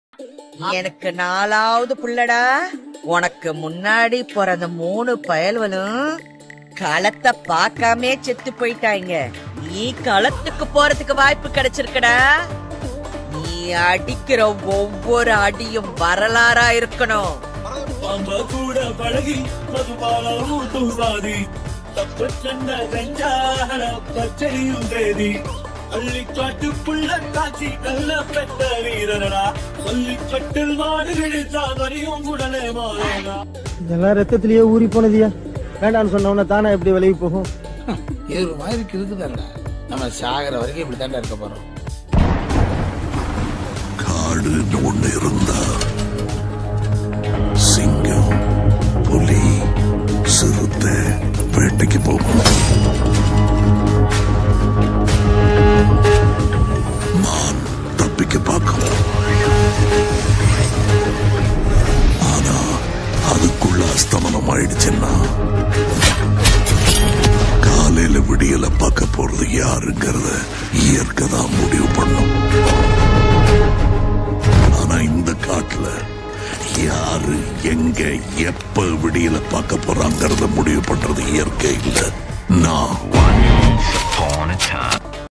எனக்கு நாலாவது புள்ளடா உனக்கு முன்னாடி பிறந்த மூணு பயல்வலும் களத்தை பார்க்காமே செத்து போயிட்டாங்க நீ களத்துக்கு போறதுக்கு வாய்ப்பு கிடைச்சிருக்கடா நீ அடிக்கிற ஒவ்வொரு அடியும் வரலாறா இருக்கணும் பாம்ப கூட பழகி மதுபால ஊட்டும் சாதி தப்ப சொன்ன கஞ்சார பச்சையும் தேதி அள்ளி காட்டு புள்ள காட்சி நல்ல பெற்ற வீரனடா சொல்லிப்பட்டில் மாடுகளில் சாதனையும் உடனே மாறேனா இதெல்லாம் ரத்தத்திலேயே ஊறி போனதியா வேண்டாம்னு சொன்னவன தானே எப்படி விலகி போகும் இது ஒரு மாதிரி இருக்குதாண்டா நம்ம சாகிற வரைக்கும் இப்படி தாண்டா இருக்க போறோம் காடுன்னு ஒண்ணு இருந்தா சிங்கம் புலி சிறுத்தை வேட்டைக்கு போகும் மான் தப்பிக்க பார்க்கும் ஆனா அதுக்குள்ள அஸ்தமனம் ஆயிடுச்சுன்னா காலையில விடியல பார்க்க போறது யாருங்கிறத இயற்கை தான் முடிவு பண்ணும் ஆனா இந்த காட்டுல யாரு எங்க எப்ப விடியல பார்க்க போறாங்கிறத முடிவு பண்றது இயற்கை இல்ல நான் Once upon a time.